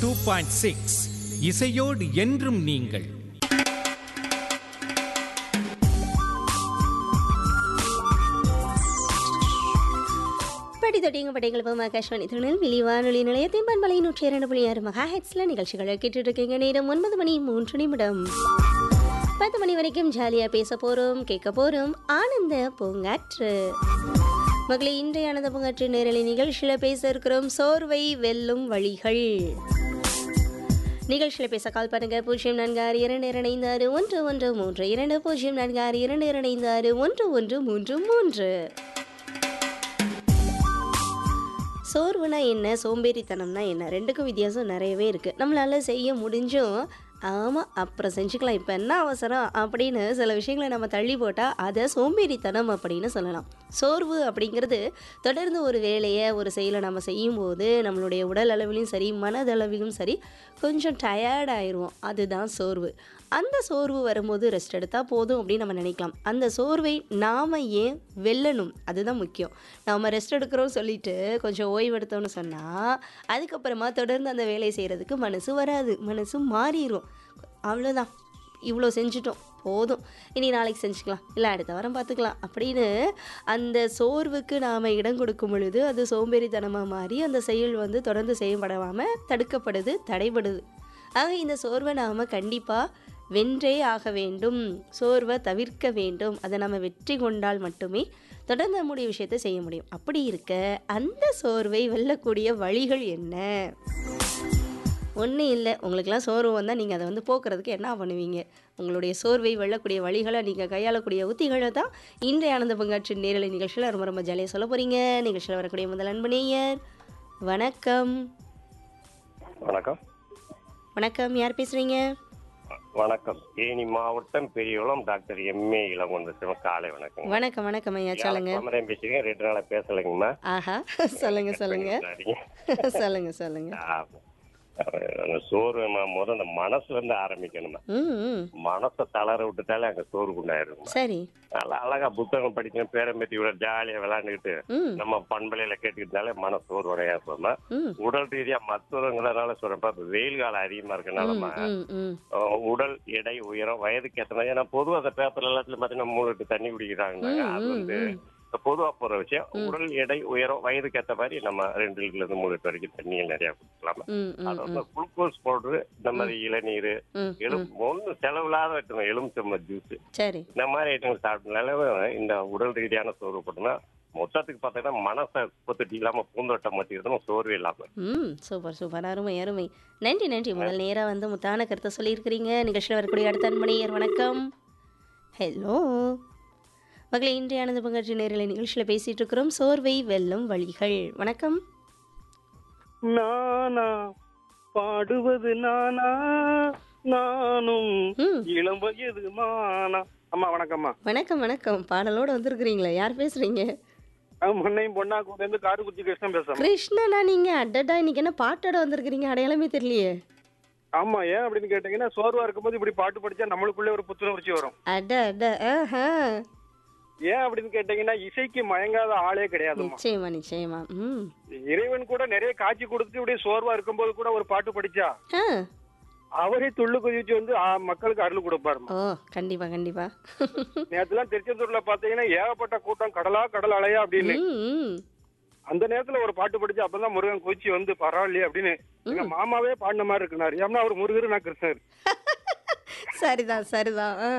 Two point six இசையோடு என்றும் நீங்கள் படி தொட்டிங்க படைகள் இப்போ ஆகாஷ்வாணி திருநெல்வேலி வானொலி நிலையத்தின் பண்பலை நூற்றி இரண்டு புள்ளி ஆறு மகா ஹெட்ஸில் நிகழ்ச்சிகளை கேட்டுட்டு இருக்கீங்க நேரம் ஒன்பது மணி மூன்று நிமிடம் பத்து மணி வரைக்கும் ஜாலியாக பேச போகிறோம் கேட்க போகிறோம் ஆனந்த பூங்காற்று மகளே இன்றைய ஆனந்த பூங்காற்று நேரலை நிகழ்ச்சியில் பேச இருக்கிறோம் சோர்வை வெல்லும் வழிகள் நிகழ்ச்சியில் பேச கால் பண்ணுங்க பூஜ்ஜியம் நான்கு ஆறு இரண்டு இரண்டு ஐந்து ஆறு ஒன்று ஒன்று மூன்று இரண்டு பூஜ்ஜியம் நான்கு ஆறு இரண்டு இரண்டு ஐந்து ஆறு ஒன்று ஒன்று மூன்று மூன்று சோர்வுனா என்ன சோம்பேறித்தனம்னா என்ன ரெண்டுக்கும் வித்தியாசம் நிறையவே இருக்குது நம்மளால செய்ய முடிஞ்சும் ஆமாம் அப்புறம் செஞ்சுக்கலாம் இப்போ என்ன அவசரம் அப்படின்னு சில விஷயங்களை நம்ம தள்ளி போட்டால் அதை சோம்பேறித்தனம் அப்படின்னு சொல்லலாம் சோர்வு அப்படிங்கிறது தொடர்ந்து ஒரு வேலையை ஒரு செயலை நம்ம செய்யும்போது நம்மளுடைய உடல் அளவிலும் சரி மனதளவிலும் சரி கொஞ்சம் டயர்ட் ஆயிடுவோம் அதுதான் சோர்வு அந்த சோர்வு வரும்போது ரெஸ்ட் எடுத்தால் போதும் அப்படின்னு நம்ம நினைக்கலாம் அந்த சோர்வை நாம் ஏன் வெல்லணும் அதுதான் முக்கியம் நாம் ரெஸ்ட் எடுக்கிறோம் சொல்லிட்டு கொஞ்சம் ஓய்வெடுத்தோம்னு சொன்னால் அதுக்கப்புறமா தொடர்ந்து அந்த வேலையை செய்கிறதுக்கு மனசு வராது மனசு மாறிடும் அவ்வளோதான் இவ்வளோ செஞ்சுட்டோம் போதும் இனி நாளைக்கு செஞ்சுக்கலாம் இல்லை அடுத்த வாரம் பார்த்துக்கலாம் அப்படின்னு அந்த சோர்வுக்கு நாம் இடம் கொடுக்கும் பொழுது அது சோம்பேறித்தனமாக மாறி அந்த செயல் வந்து தொடர்ந்து செய்யப்படாமல் தடுக்கப்படுது தடைபடுது ஆக இந்த சோர்வை நாம் கண்டிப்பாக வென்றே ஆக வேண்டும் சோர்வை தவிர்க்க வேண்டும் அதை நம்ம வெற்றி கொண்டால் மட்டுமே தொடர்ந்து நம்முடைய விஷயத்தை செய்ய முடியும் அப்படி இருக்க அந்த சோர்வை வெல்லக்கூடிய வழிகள் என்ன ஒன்றும் இல்லை உங்களுக்கெல்லாம் சோர்வு வந்தால் நீங்கள் அதை வந்து போக்குறதுக்கு என்ன பண்ணுவீங்க உங்களுடைய சோர்வை வெல்லக்கூடிய வழிகளை நீங்கள் கையாளக்கூடிய உத்திகளை தான் இன்றைய ஆனந்த பங்காற்று நேரலை நிகழ்ச்சியில் ரொம்ப ரொம்ப ஜாலியாக சொல்ல போகிறீங்க நிகழ்ச்சியில் வரக்கூடிய முதல் அன்பு நேயர் வணக்கம் வணக்கம் வணக்கம் யார் பேசுகிறீங்க வணக்கம் தேனி மாவட்டம் பெரியகுளம் டாக்டர் எம்ஏ இளங்கொண்டு சிவம் காலை வணக்கம் வணக்கம் வணக்கம் ஐயா சொல்லுங்க குமரன் பேசுறீங்க ரெண்டு நாளா பேசலைங்கம்மா ஆஹா சொல்லுங்க சொல்லுங்க சரிங்க. சொல்லுங்க சொல்லுங்க ஆ, அந்த சோறு நான் முதல்ல அந்த மனசுல இருந்து ஆரம்பிக்கணுமா ம் ம் மனசை தளர விட்டுட்டாலே அங்க சோறு குண்டாயிருக்கும் சரி நல்லா அழகா புத்தகம் படிக்கணும் பேரம்பேத்தி விட ஜாலியா விளையாண்டுக்கிட்டு ம் நம்ம பண்பலையில கேட்டுக்கிட்டாலே மன சோறு உடையா போமா ம் உடல் ரீதியா மருத்துவங்கிறதுனால சொல்றப்ப இப்ப வெயில் காலம் அதிகமா இருக்கனாலமா ம் ம் அஹ் உடல் எடை உயரம் வயதுக்கு ஏற்ற மாதிரி ஏன்னா பொதுவா அந்த பேப்பர் எல்லாத்துலயும் பாத்தீங்கன்னா மூணு லிட்டர் தண்ணி குடிக்கிறாங்க அது வந்து இந்த பொதுவா போற விஷயம் உடல் எடை உயரம் வயதுக்கு ஏற்ற மாதிரி நம்ம ரெண்டு லிட்டர்ல இருந்து மூணு லிட்டர் வரைக்கும் தண்ணியை நிறைய குடிக்கலாம் ம் ம் அது வந்து குளுக்கோஸ் பவுடர் இந்த மாதிரி இளநீர் ம் எலும் ஒன்றும் செலவில்லாத வைக்கணும் எலுமிச்சம்ப ஜூஸ் சரி இந்த மாதிரி ஐட்டங்கள் சாப்பிட்டனால இந்த உடல் ரீதியான சோர்வு போட்டோம்னா மொத்தத்துக்கு பார்த்தீங்கன்னா மனசை குத்துட்டு இல்லாம பூந்தோட்டம் மாட்டிருந்தோம் சோர்வு இல்லாம ம் சூப்பர் சூப்பர் அருமை அருமை நன்றி நன்றி முதல் நேராக வந்து முத்தான கருத்தை சொல்லியிருக்கிறீங்க நிகழ்ச்சியில் வரக்கூடிய அடுத்த அன்பணியர் வணக்கம் ஹலோ மகளே இன்றைய ஆனந்த பங்காற்றி நேரலை நிகழ்ச்சியில் பேசிட்டு இருக்கிறோம் சோர்வை வெல்லும் வழிகள் வணக்கம் நானா பாடுவது நானா நானும் ம் இளம் வயது மானா அம்மா வணக்கம்மா வணக்கம் வணக்கம் பாடலோடு வந்திருக்கிறீங்களா யார் பேசுறீங்க நான் முன்னையும் பொண்ணாக்கூட இருந்து காரைக்குச்சி கிருஷ்ணன் பேசுறேன் கிருஷ்ணனா நீங்க அடடா இன்னைக்கு என்ன பாட்டோட வந்திருக்கிறீங்க அடையாளமே தெரியலையே ஆமா ஏன் அப்படின்னு கேட்டீங்கன்னா சோர்வா இருக்கும்போது இப்படி பாட்டு படிச்சா நம்மளுக்குள்ளே ஒரு புத்துணர்ச்சி வரும் அட அட ஆஹா ஏன் அப்படின்னு கேட்டீங்கன்னா இசைக்கு மயங்காத ஆளே கிடையாதும்மா நிச்சயமா நிச்சயமா ம் இறைவன் கூட நிறைய காட்சி கொடுத்து இப்படி சோர்வா இருக்கும்போது கூட ஒரு பாட்டு படிச்சா ஆ அவரே துள்ளு குதிச்சு வந்து ஆ, மக்களுக்கு அருள் கொடுப்பாருமா ஓ கண்டிப்பா கண்டிப்பா நேரத்துலாம் திருச்செந்தூர்ல பாத்தீங்கன்னா ஏகப்பட்ட கூட்டம் கடலா கடல் அலையா அப்படின்னு ம், ம். அந்த நேரத்துல ஒரு பாட்டு படிச்சு அப்பதான் முருகன் குச்சி வந்து பரவாயில்லையே அப்படின்னு எங்க மாமாவே பாடின மாதிரி இருக்குனாரு ஏன்னா அவர் முருகர் நான் கிருஷ்ணர் சரிதான் சரிதான் ஆ